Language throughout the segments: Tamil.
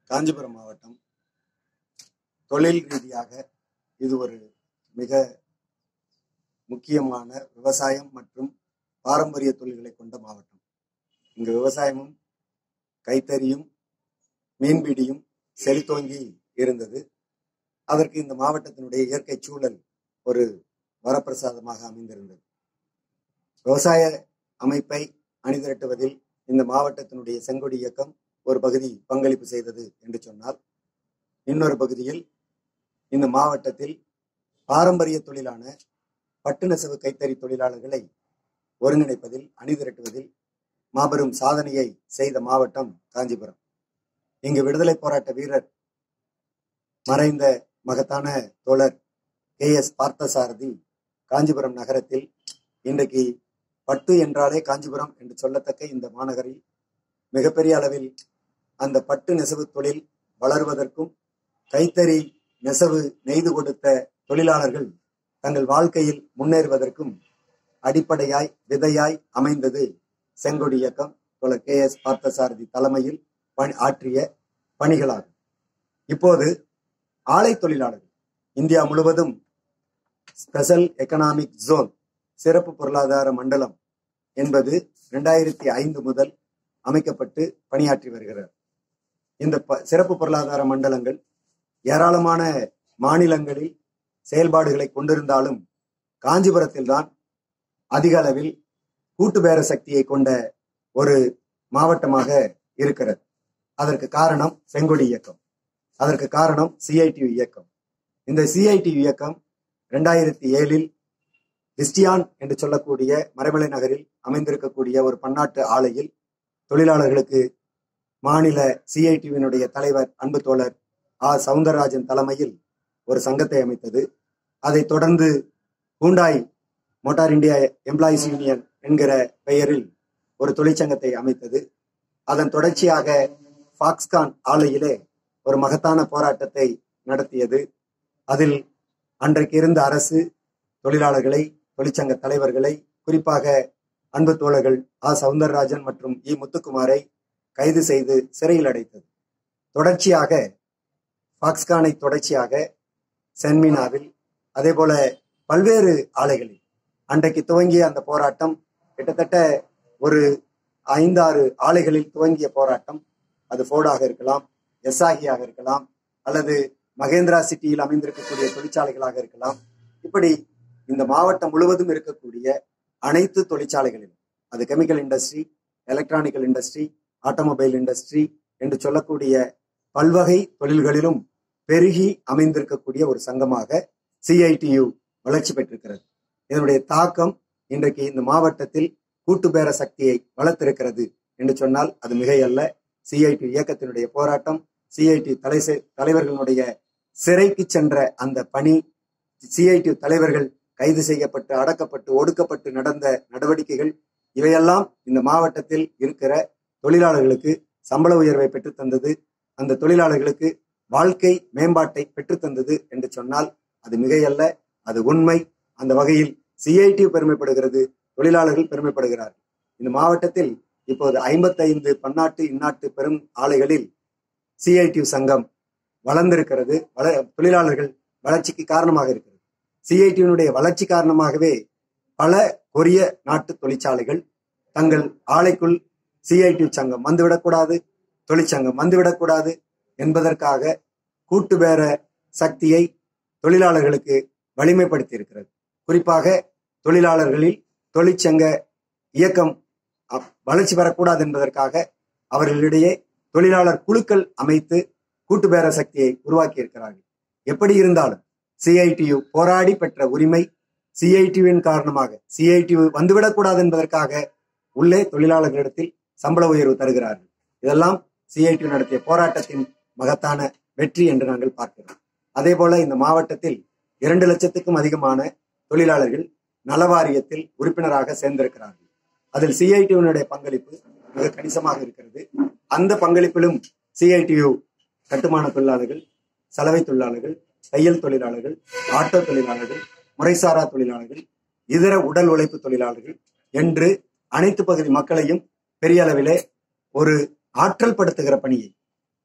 காஞ்சிபுரம் மாவட்டம் தொழில் ரீதியாக இது ஒரு மிக முக்கியமான விவசாயம் மற்றும் பாரம்பரிய தொழில்களை கொண்ட மாவட்டம் இங்கு விவசாயமும் கைத்தறியும் மீன்பிடியும் செழித்தோங்கி இருந்தது அதற்கு இந்த மாவட்டத்தினுடைய இயற்கை சூழல் ஒரு வரப்பிரசாதமாக அமைந்திருந்தது விவசாய அமைப்பை அணிதிரட்டுவதில் இந்த மாவட்டத்தினுடைய செங்கொடி இயக்கம் ஒரு பகுதி பங்களிப்பு செய்தது என்று சொன்னால் இன்னொரு பகுதியில் இந்த மாவட்டத்தில் பாரம்பரிய தொழிலான பட்டு நெசவு கைத்தறி தொழிலாளர்களை ஒருங்கிணைப்பதில் அணிதிரட்டுவதில் மாபெரும் சாதனையை செய்த மாவட்டம் காஞ்சிபுரம் இங்கு விடுதலை போராட்ட வீரர் மறைந்த மகத்தான தோழர் கே எஸ் பார்த்தசாரதி காஞ்சிபுரம் நகரத்தில் இன்றைக்கு பட்டு என்றாலே காஞ்சிபுரம் என்று சொல்லத்தக்க இந்த மாநகரில் மிகப்பெரிய அளவில் அந்த பட்டு நெசவு தொழில் வளர்வதற்கும் கைத்தறி நெசவு நெய்து கொடுத்த தொழிலாளர்கள் தங்கள் வாழ்க்கையில் முன்னேறுவதற்கும் அடிப்படையாய் விதையாய் அமைந்தது செங்கொடி இயக்கம் தோழர் கே எஸ் பார்த்தசாரதி தலைமையில் பணி ஆற்றிய பணிகளாகும் இப்போது ஆலை தொழிலாளர்கள் இந்தியா முழுவதும் ஸ்பெஷல் எக்கனாமிக் ஜோன் சிறப்பு பொருளாதார மண்டலம் என்பது இரண்டாயிரத்தி ஐந்து முதல் அமைக்கப்பட்டு பணியாற்றி வருகிறார் இந்த ப- சிறப்பு பொருளாதார மண்டலங்கள் ஏராளமான மாநிலங்களில் செயல்பாடுகளை கொண்டிருந்தாலும் காஞ்சிபுரத்தில் தான் அதிக அளவில் கூட்டு பேர சக்தியை கொண்ட ஒரு மாவட்டமாக இருக்கிறது அதற்கு காரணம் செங்கொடி இயக்கம் அதற்கு காரணம் சிஐடி இயக்கம் இந்த சிஐடி இயக்கம் இரண்டாயிரத்தி ஏழில் கிறிஸ்டியான் என்று சொல்லக்கூடிய மறைமலை நகரில் அமைந்திருக்கக்கூடிய ஒரு பன்னாட்டு ஆலையில் தொழிலாளர்களுக்கு மாநில சிஐடிவினுடைய தலைவர் அன்பு தோழர் ஆ சவுந்தரராஜன் தலைமையில் ஒரு சங்கத்தை அமைத்தது அதைத் தொடர்ந்து Hyundai motor India employees union என்கிற பெயரில் ஒரு தொழிற்சங்கத்தை அமைத்தது அதன் தொடர்ச்சியாக ஃபாக்ஸ்கான் ஆலையிலே ஒரு மகத்தான போராட்டத்தை நடத்தியது அதில் அன்றைக்கு இருந்த அரசு தொழிலாளர்களை தொழிற்சங்க தலைவர்களை குறிப்பாக அன்பு தோழர்கள் ஆ சவுந்தரராஜன் மற்றும் இ முத்துக்குமாரை கைது செய்து சிறையில் அடைத்தது தொடர்ச்சியாக ஃபாக்ஸ்கானை தொடர்ச்சியாக சென்மினாவில் அதே போல பல்வேறு ஆலைகளில் அன்றைக்கு துவங்கிய அந்த போராட்டம் கிட்டத்தட்ட ஒரு ஐந்தாறு ஆலைகளில் துவங்கிய போராட்டம் அது ஃபோர்டாக இருக்கலாம் எஸ்ஆகியாக இருக்கலாம் அல்லது மகேந்திரா சிட்டியில் அமைந்திருக்கக்கூடிய தொழிற்சாலைகளாக இருக்கலாம் இப்படி இந்த மாவட்டம் முழுவதும் இருக்கக்கூடிய அனைத்து தொழிற்சாலைகளிலும் அது chemical industry electronical industry automobile industry என்று சொல்லக்கூடிய பல்வகை தொழில்களிலும் பெருகி அமைந்திருக்கக்கூடிய ஒரு சங்கமாக சிஐடியு வளர்ச்சி பெற்றிருக்கிறது இதனுடைய தாக்கம் இன்றைக்கு இந்த மாவட்டத்தில் கூட்டு பேர சக்தியை வளர்த்திருக்கிறது என்று சொன்னால் அது மிகையல்ல சிஐடி இயக்கத்தினுடைய போராட்டம் சிஐடி தலை தலைவர்களுடைய சிறைக்கு சென்ற அந்த பணி சிஐடி தலைவர்கள் கைது செய்யப்பட்டு அடக்கப்பட்டு ஒடுக்கப்பட்டு நடந்த நடவடிக்கைகள் இவையெல்லாம் இந்த மாவட்டத்தில் இருக்கிற தொழிலாளர்களுக்கு சம்பள உயர்வை பெற்றுத் தந்தது அந்த தொழிலாளர்களுக்கு வாழ்க்கை மேம்பாட்டை பெற்றுத் தந்தது என்று சொன்னால் அது மிகையல்ல அது உண்மை அந்த வகையில் சிஐடி பெருமைப்படுகிறது தொழிலாளர்கள் பெருமைப்படுகிறார்கள் இந்த மாவட்டத்தில் இப்போது ஐம்பத்தைந்து பன்னாட்டு இந்நாட்டு பெரும் ஆலைகளில் சிஐடி சங்கம் வளர்ந்திருக்கிறது வள தொழிலாளர்கள் வளர்ச்சிக்கு காரணமாக இருக்கிறது சிஐடியினுடைய வளர்ச்சி காரணமாகவே பல கொரிய நாட்டு தொழிற்சாலைகள் தங்கள் ஆலைக்குள் சிஐடி சங்கம் வந்துவிடக்கூடாது தொழிற்சங்கம் வந்துவிடக்கூடாது என்பதற்காக கூட்டு பேர சக்தியை தொழிலாளர்களுக்கு வலிமைப்படுத்தி இருக்கிறது குறிப்பாக தொழிலாளர்களில் தொழிற்சங்க இயக்கம் அ- வளர்ச்சி பெறக்கூடாது என்பதற்காக அவர்களிடையே தொழிலாளர் குழுக்கள் அமைத்து கூட்டு பேர சக்தியை உருவாக்கி இருக்கிறார்கள் எப்படி இருந்தாலும் சிஐடியு போராடி பெற்ற உரிமை சிஐடியுவின் காரணமாக சிஐடியு வந்துவிடக்கூடாது என்பதற்காக உள்ளே தொழிலாளர்களிடத்தில் சம்பள உயர்வு தருகிறார்கள் இதெல்லாம் சிஐடி நடத்திய போராட்டத்தின் மகத்தான வெற்றி என்று நாங்கள் பார்க்கிறோம் அதே போல இந்த மாவட்டத்தில் இரண்டு லட்சத்துக்கும் அதிகமான தொழிலாளர்கள் நலவாரியத்தில் உறுப்பினராக சேர்ந்திருக்கிறார்கள் அதில் சிஐடியுனுடைய பங்களிப்பு மிக கணிசமாக இருக்கிறது அந்த பங்களிப்பிலும் சிஐடியு கட்டுமான தொழிலாளர்கள் சலவை தொழிலாளர்கள் தையல் தொழிலாளர்கள் ஆட்டோ தொழிலாளர்கள் முறைசாரா தொழிலாளர்கள் இதர உடல் உழைப்பு தொழிலாளர்கள் என்று அனைத்து பகுதி மக்களையும் பெரிய அளவிலே ஒரு ஆற்றல் படுத்துகிற பணியை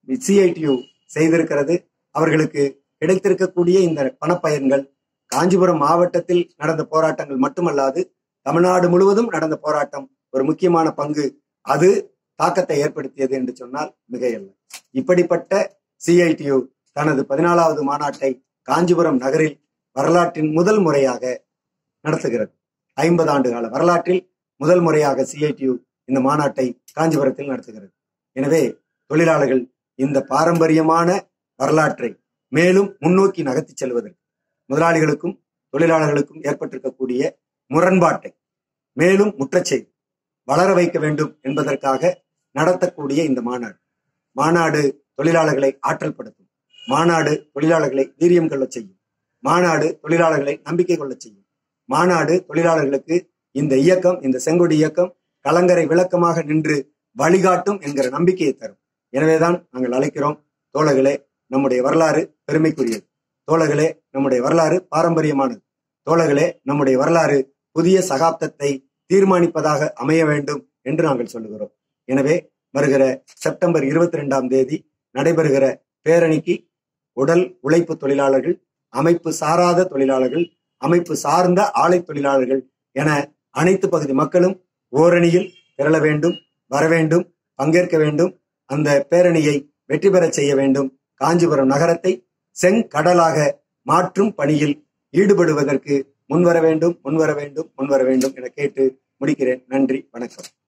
சிஐடியு செய்திருக்கிறது அவர்களுக்கு கிடைத்திருக்கக்கூடிய இந்த பணப்பயன்கள் காஞ்சிபுரம் மாவட்டத்தில் நடந்த போராட்டங்கள் மட்டுமல்லாது தமிழ்நாடு முழுவதும் நடந்த போராட்டம் ஒரு முக்கியமான பங்கு அது தாக்கத்தை ஏற்படுத்தியது என்று சொன்னால் மிகையல்ல இப்படிப்பட்ட சிஐடியு தனது பதினாலாவது மாநாட்டை காஞ்சிபுரம் நகரில் வரலாற்றின் முதல் முறையாக நடத்துகிறது ஐம்பது ஆண்டு கால வரலாற்றில் முதல் முறையாக சிஐடியு இந்த மாநாட்டை காஞ்சிபுரத்தில் நடத்துகிறது எனவே தொழிலாளர்கள் இந்த பாரம்பரியமான வரலாற்றை மேலும் முன்னோக்கி நகர்த்தி செல்வதற்கு முதலாளிகளுக்கும் தொழிலாளர்களுக்கும் ஏற்பட்டிருக்கக்கூடிய முரண்பாட்டை மேலும் முற்றச் செய்து வளர வைக்க வேண்டும் என்பதற்காக நடத்தக்கூடிய இந்த மாநாடு மாநாடு தொழிலாளர்களை ஆற்றல் படுத்தும் மாநாடு தொழிலாளர்களை வீரியம் கொள்ளச் செய்யும் மாநாடு தொழிலாளர்களை நம்பிக்கை கொள்ளச் செய்யும் மாநாடு தொழிலாளர்களுக்கு இந்த இயக்கம் இந்த செங்கொடி இயக்கம் கலங்கரை விளக்கமாக நின்று வழிகாட்டும் என்கிற நம்பிக்கையை தரும் எனவேதான் நாங்கள் அழைக்கிறோம் தோழர்களே நம்முடைய வரலாறு பெருமைக்குரியது தோழர்களே நம்முடைய வரலாறு பாரம்பரியமானது தோழர்களே நம்முடைய வரலாறு புதிய சகாப்தத்தை தீர்மானிப்பதாக அமைய வேண்டும் என்று நாங்கள் சொல்லுகிறோம் எனவே வருகிற செப்டம்பர் இருபத்தி ரெண்டாம் தேதி நடைபெறுகிற பேரணிக்கு உடல் உழைப்பு தொழிலாளர்கள் அமைப்பு சாராத தொழிலாளர்கள் அமைப்பு சார்ந்த ஆலை தொழிலாளர்கள் என அனைத்து பகுதி மக்களும் ஓரணியில் திரள வேண்டும் வர வேண்டும் பங்கேற்க வேண்டும் அந்த பேரணியை வெற்றி பெறச் செய்ய வேண்டும் காஞ்சிபுரம் நகரத்தை செங்கடலாக மாற்றும் பணியில் ஈடுபடுவதற்கு முன்வர வேண்டும் முன்வர வேண்டும் முன்வர வேண்டும் என கேட்டு முடிக்கிறேன் நன்றி வணக்கம்